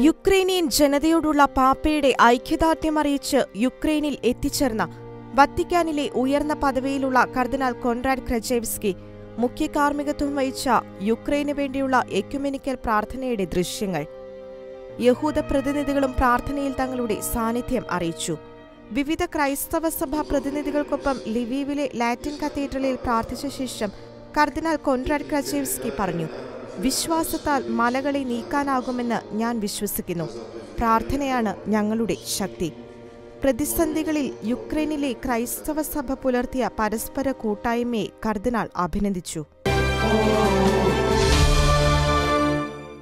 Ukrainian ജനതയോടുള്ള പാപ്പയുടെ ഐക്യദാർഢ്യം അറിയിച്ച് യുക്രൈനിൽ എത്തിച്ചേർന്ന വത്തിക്കാനിലെ ഉയർന്ന പദവിയിലുള്ള കർദിനാൾ കൊൺറാഡ് ക്രജേവ്സ്കി മുഖ്യ കാർമ്മികത്വം വഹിച്ച യുക്രൈനു വേണ്ടിയുള്ള എക്യുമെനിക്കൽ പ്രാർത്ഥനയുടെ ദൃശ്യങ്ങൾ യഹൂദ പ്രതിനിധികളും പ്രാർത്ഥനയിൽ തങ്ങളുടെ സാന്നിധ്യം അറിയിച്ചു വിവിധ ക്രൈസ്തവ സഭാ പ്രതിനിധികൾക്കൊപ്പം ലിവീവിലെ ലാറ്റിൻ കത്തീഡ്രലിൽ പ്രാർത്ഥിച്ച ശേഷം കർദിനാൾ കൊൺറാഡ് ക്രജേവ്സ്കി പറഞ്ഞു വിശ്വാസത്താൽ മലകളെ നീക്കാനാകുമെന്ന് ഞാൻ വിശ്വസിക്കുന്നു പ്രാർത്ഥനയാണ് ഞങ്ങളുടെ ശക്തി പ്രതിസന്ധികളിൽ യുക്രൈനിലെ ക്രൈസ്തവ സഭ പുലർത്തിയ പരസ്പര കൂട്ടായ്മയെ കർദിനാൾ അഭിനന്ദിച്ചു